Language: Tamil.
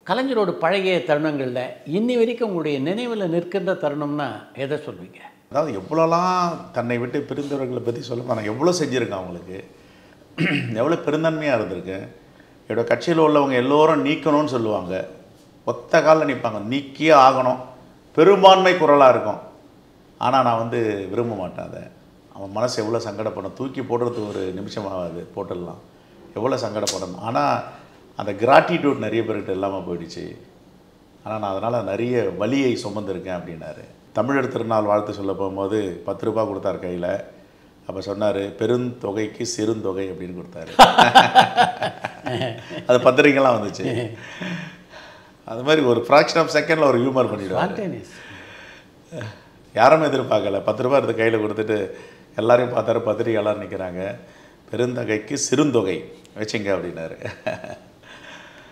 கலைஞரோட பழகிய தருணங்களில் இன்னி வரைக்கும் உங்களுடைய நினைவில் நிற்கின்ற தருணம்னா எதை சொல்வீங்க அதாவது எவ்வளோலாம் தன்னை விட்டு பிரிந்தவர்களை பற்றி சொல்ல நான் எவ்வளோ செஞ்சுருக்கேன் அவங்களுக்கு எவ்வளோ பெருந்தன்மையாக இருந்திருக்கேன் என்னோட கட்சியில் உள்ளவங்க எல்லோரும் நீக்கணும்னு சொல்லுவாங்க ஒத்த காலில் நிற்பாங்க நீக்கியே ஆகணும் பெரும்பான்மை குரலாக இருக்கும் ஆனால் நான் வந்து விரும்ப மாட்டேன் அதை அவன் மனசு எவ்வளோ சங்கடப்படும் தூக்கி போடுறதுக்கு ஒரு நிமிஷம் ஆகாது போட்டுடலாம் எவ்வளோ சங்கடப்படணும் ஆனால் அந்த கிராட்டிடியூட் நிறைய பேர்கிட்ட இல்லாமல் போயிடுச்சு ஆனால் நான் அதனால் நிறைய வலியை சுமந்திருக்கேன் அப்படின்னாரு தமிழர் திருநாள் வாழ்த்து சொல்ல போகும்போது பத்து ரூபா கொடுத்தார் கையில் அப்போ சொன்னார் பெருந்தொகைக்கு சிறுந்தொகை அப்படின்னு கொடுத்தாரு அது பத்திரிக்கைலாம் வந்துச்சு அது மாதிரி ஒரு ஃப்ராக்ஷன் ஆஃப் செகண்டில் ஒரு ஹியூமர் பண்ணிடுவார் Spontaneous. யாரும் எதிர்பார்க்கல பத்து ரூபா எடுத்து கையில் கொடுத்துட்டு எல்லாரையும் பார்த்தாரு பத்திரிக்கை எல்லாரும் நிற்கிறாங்க பெருந்தொகைக்கு சிறுந்தொகை வச்சுங்க அப்படின்னாரு